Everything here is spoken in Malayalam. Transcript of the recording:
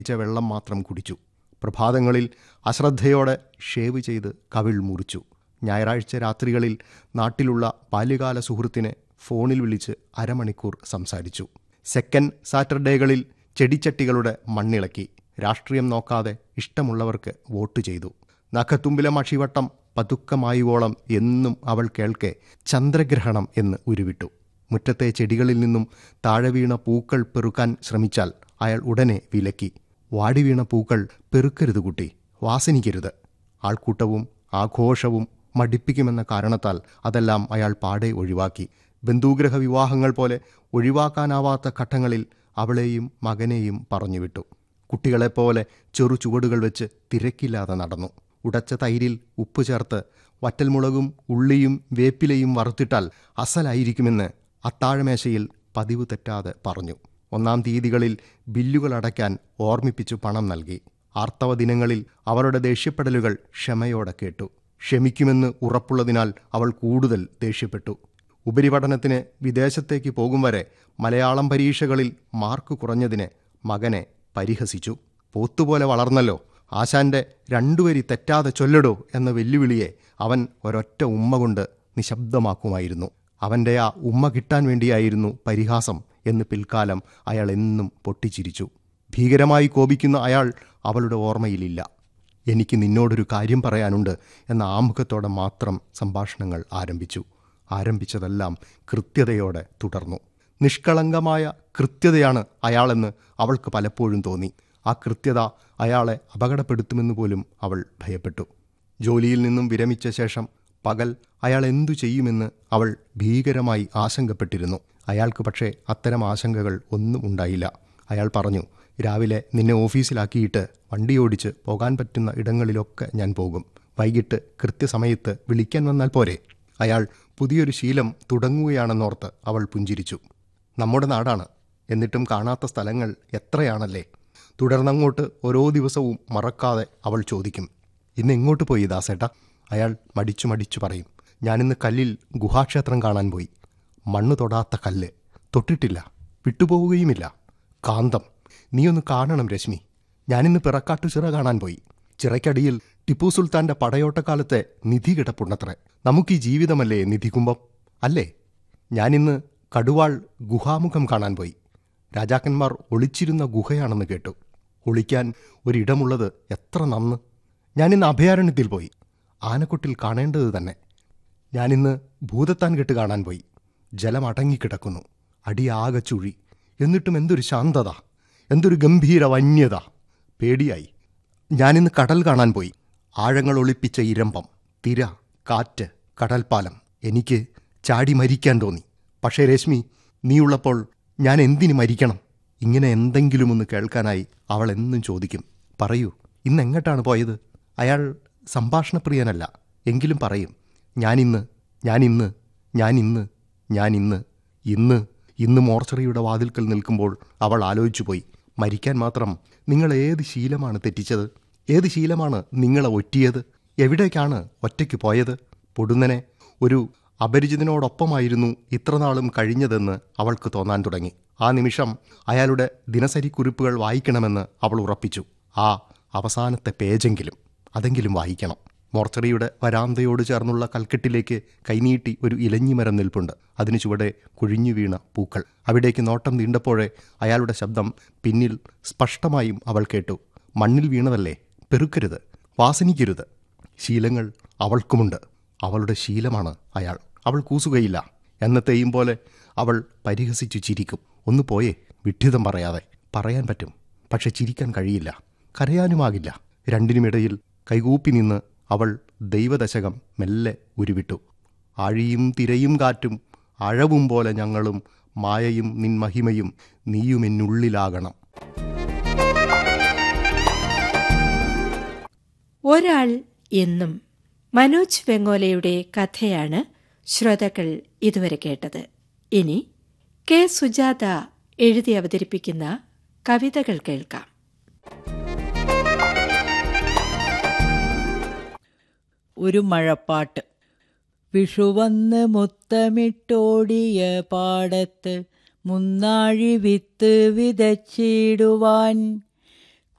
ഇച്ച വെള്ളം മാത്രം കുടിച്ചു പ്രഭാതങ്ങളിൽ അശ്രദ്ധയോടെ ഷേവ് ചെയ്ത് കവിൾ മുറിച്ചു ഞായറാഴ്ച രാത്രികളിൽ നാട്ടിലുള്ള ബാല്യകാല സുഹൃത്തിനെ ഫോണിൽ വിളിച്ച് അരമണിക്കൂർ സംസാരിച്ചു സെക്കൻഡ് സാറ്റർഡേകളിൽ ചെടിച്ചട്ടികളുടെ മണ്ണിളക്കി രാഷ്ട്രീയം നോക്കാതെ ഇഷ്ടമുള്ളവർക്ക് വോട്ട് ചെയ്തു നഖത്തുമ്പിലെ മഷിവട്ടം പതുക്കമായുവോളം എന്നും അവൾ കേൾക്കെ ചന്ദ്രഗ്രഹണം എന്ന് ഉരുവിട്ടു മുറ്റത്തെ ചെടികളിൽ നിന്നും താഴെ വീണ പൂക്കൾ പെറുക്കാൻ ശ്രമിച്ചാൽ അയാൾ ഉടനെ വിലക്കി വാടി വീണ പൂക്കൾ പെറുക്കരുത് കുട്ടി വാസനിക്കരുത് ആൾക്കൂട്ടവും ആഘോഷവും മടിപ്പിക്കുമെന്ന കാരണത്താൽ അതെല്ലാം അയാൾ പാടെ ഒഴിവാക്കി ബന്ധുഗ്രഹ വിവാഹങ്ങൾ പോലെ ഒഴിവാക്കാനാവാത്ത ഘട്ടങ്ങളിൽ അവളെയും മകനെയും പറഞ്ഞുവിട്ടു കുട്ടികളെപ്പോലെ ചെറു ചുവടുകൾ വെച്ച് തിരക്കില്ലാതെ നടന്നു ഉടച്ച തൈരിൽ ഉപ്പ് ചേർത്ത് വറ്റൽമുളകും ഉള്ളിയും വേപ്പിലയും വറുത്തിട്ടാൽ അസലായിരിക്കുമെന്ന് അത്താഴമേശയിൽ പതിവ് തെറ്റാതെ പറഞ്ഞു ഒന്നാം തീയതികളിൽ ബില്ലുകൾ അടയ്ക്കാൻ ഓർമ്മിപ്പിച്ചു പണം നൽകി ആർത്തവ ദിനങ്ങളിൽ അവളുടെ ദേഷ്യപ്പെടലുകൾ ക്ഷമയോടെ കേട്ടു ക്ഷമിക്കുമെന്ന് ഉറപ്പുള്ളതിനാൽ അവൾ കൂടുതൽ ദേഷ്യപ്പെട്ടു ഉപരിപഠനത്തിന് വിദേശത്തേക്ക് പോകും വരെ മലയാളം പരീക്ഷകളിൽ മാർക്ക് കുറഞ്ഞതിന് മകനെ പരിഹസിച്ചു പോത്തുപോലെ വളർന്നല്ലോ ആശാന്റെ രണ്ടുവരി തെറ്റാതെ ചൊല്ലടോ എന്ന വെല്ലുവിളിയെ അവൻ ഒരൊറ്റ ഉമ്മ കൊണ്ട് നിശബ്ദമാക്കുമായിരുന്നു അവന്റെ ആ ഉമ്മ കിട്ടാൻ വേണ്ടിയായിരുന്നു പരിഹാസം എന്ന് പിൽക്കാലം അയാൾ എന്നും പൊട്ടിച്ചിരിച്ചു ഭീകരമായി കോപിക്കുന്ന അയാൾ അവളുടെ ഓർമ്മയിലില്ല എനിക്ക് നിന്നോടൊരു കാര്യം പറയാനുണ്ട് എന്ന ആമുഖത്തോടെ മാത്രം സംഭാഷണങ്ങൾ ആരംഭിച്ചു ആരംഭിച്ചതെല്ലാം കൃത്യതയോടെ തുടർന്നു നിഷ്കളങ്കമായ കൃത്യതയാണ് അയാളെന്ന് അവൾക്ക് പലപ്പോഴും തോന്നി ആ കൃത്യത അയാളെ അപകടപ്പെടുത്തുമെന്ന് പോലും അവൾ ഭയപ്പെട്ടു ജോലിയിൽ നിന്നും വിരമിച്ച ശേഷം പകൽ അയാൾ എന്തു ചെയ്യുമെന്ന് അവൾ ഭീകരമായി ആശങ്കപ്പെട്ടിരുന്നു അയാൾക്ക് പക്ഷേ അത്തരം ആശങ്കകൾ ഒന്നും ഉണ്ടായില്ല അയാൾ പറഞ്ഞു രാവിലെ നിന്നെ ഓഫീസിലാക്കിയിട്ട് വണ്ടിയോടിച്ച് പോകാൻ പറ്റുന്ന ഇടങ്ങളിലൊക്കെ ഞാൻ പോകും വൈകിട്ട് കൃത്യസമയത്ത് വിളിക്കാൻ വന്നാൽ പോരെ അയാൾ പുതിയൊരു ശീലം തുടങ്ങുകയാണെന്നോർത്ത് അവൾ പുഞ്ചിരിച്ചു നമ്മുടെ നാടാണ് എന്നിട്ടും കാണാത്ത സ്ഥലങ്ങൾ എത്രയാണല്ലേ തുടർന്നങ്ങോട്ട് ഓരോ ദിവസവും മറക്കാതെ അവൾ ചോദിക്കും ഇന്ന് എങ്ങോട്ട് പോയി ദാസേട്ട അയാൾ മടിച്ചു മടിച്ചു പറയും ഞാനിന്ന് കല്ലിൽ ഗുഹാക്ഷേത്രം കാണാൻ പോയി മണ്ണ് തൊടാത്ത കല്ല് തൊട്ടിട്ടില്ല വിട്ടുപോവുകയുമില്ല കാന്തം നീയൊന്ന് കാണണം രശ്മി ഞാനിന്ന് പിറക്കാട്ടു ചിറ കാണാൻ പോയി ചിറയ്ക്കടിയിൽ ടിപ്പു സുൽത്താന്റെ പടയോട്ടക്കാലത്തെ നിധി കിടപ്പുണ്ടത്രേ നമുക്ക് ഈ ജീവിതമല്ലേ നിധികുംഭം അല്ലേ ഞാനിന്ന് കടുവാൾ ഗുഹാമുഖം കാണാൻ പോയി രാജാക്കന്മാർ ഒളിച്ചിരുന്ന ഗുഹയാണെന്ന് കേട്ടു ഒളിക്കാൻ ഒരിടമുള്ളത് എത്ര നന്ന് ഞാനിന്ന് അഭയാരണ്യത്തിൽ പോയി ആനക്കൊട്ടിൽ കാണേണ്ടത് തന്നെ ഞാനിന്ന് ഭൂതത്താൻ കെട്ട് കാണാൻ പോയി ജലം അടങ്ങിക്കിടക്കുന്നു അടിയാകെ ചുഴി എന്നിട്ടും എന്തൊരു ശാന്തത എന്തൊരു ഗംഭീര വന്യത പേടിയായി ഞാനിന്ന് കടൽ കാണാൻ പോയി ആഴങ്ങൾ ഒളിപ്പിച്ച ഇരമ്പം തിര കാറ്റ് കടൽപ്പാലം എനിക്ക് ചാടി മരിക്കാൻ തോന്നി പക്ഷേ രശ്മി നീയുള്ളപ്പോൾ ഞാൻ എന്തിനു മരിക്കണം ഇങ്ങനെ എന്തെങ്കിലും ഒന്ന് കേൾക്കാനായി അവൾ എന്നും ചോദിക്കും പറയൂ ഇന്ന് എങ്ങോട്ടാണ് പോയത് അയാൾ സംഭാഷണപ്രിയനല്ല എങ്കിലും പറയും ഞാനിന്ന് ഞാനിന്ന് ഞാനിന്ന് ഞാനിന്ന് ഇന്ന് ഇന്ന് മോർച്ചറിയുടെ വാതിൽക്കൽ നിൽക്കുമ്പോൾ അവൾ ആലോചിച്ചു പോയി മരിക്കാൻ മാത്രം നിങ്ങൾ ഏത് ശീലമാണ് തെറ്റിച്ചത് ഏത് ശീലമാണ് നിങ്ങളെ ഒറ്റിയത് എവിടേക്കാണ് ഒറ്റയ്ക്ക് പോയത് പൊടുന്നനെ ഒരു അപരിചിതനോടൊപ്പമായിരുന്നു ഇത്രനാളും കഴിഞ്ഞതെന്ന് അവൾക്ക് തോന്നാൻ തുടങ്ങി ആ നിമിഷം അയാളുടെ ദിനസരിക്കുറിപ്പുകൾ വായിക്കണമെന്ന് അവൾ ഉറപ്പിച്ചു ആ അവസാനത്തെ പേജെങ്കിലും അതെങ്കിലും വായിക്കണം മോർച്ചറിയുടെ വരാന്തയോട് ചേർന്നുള്ള കൽക്കെട്ടിലേക്ക് കൈനീട്ടി ഒരു ഇലഞ്ഞിമരം നിൽപ്പുണ്ട് അതിനു ചുവടെ കുഴിഞ്ഞു വീണ പൂക്കൾ അവിടേക്ക് നോട്ടം നീണ്ടപ്പോഴേ അയാളുടെ ശബ്ദം പിന്നിൽ സ്പഷ്ടമായും അവൾ കേട്ടു മണ്ണിൽ വീണതല്ലേ പെറുക്കരുത് വാസനിക്കരുത് ശീലങ്ങൾ അവൾക്കുമുണ്ട് അവളുടെ ശീലമാണ് അയാൾ അവൾ കൂസുകയില്ല എന്നത്തെയും പോലെ അവൾ പരിഹസിച്ചു ചിരിക്കും ഒന്ന് പോയേ വിഡ്ഢിതം പറയാതെ പറയാൻ പറ്റും പക്ഷെ ചിരിക്കാൻ കഴിയില്ല കരയാനുമാകില്ല രണ്ടിനുമിടയിൽ കൈകൂപ്പി നിന്ന് അവൾ ദൈവദശകം മെല്ലെ ഉരുവിട്ടു ആഴിയും തിരയും കാറ്റും അഴവും പോലെ ഞങ്ങളും മായയും നിൻ മഹിമയും നീയുമെന്നുള്ളിലാകണം ഒരാൾ എന്നും മനോജ് വെങ്ങോലയുടെ കഥയാണ് ശ്രോതാക്കൾ ഇതുവരെ കേട്ടത് ഇനി കെ സുജാത എഴുതി അവതരിപ്പിക്കുന്ന കവിതകൾ കേൾക്കാം ഒരു മഴപ്പാട്ട് വിഷുവന്ന് മുത്തമിട്ടോടിയ പാടത്ത് മുന്നാഴി വിത്ത് വിതച്ചിടുവാൻ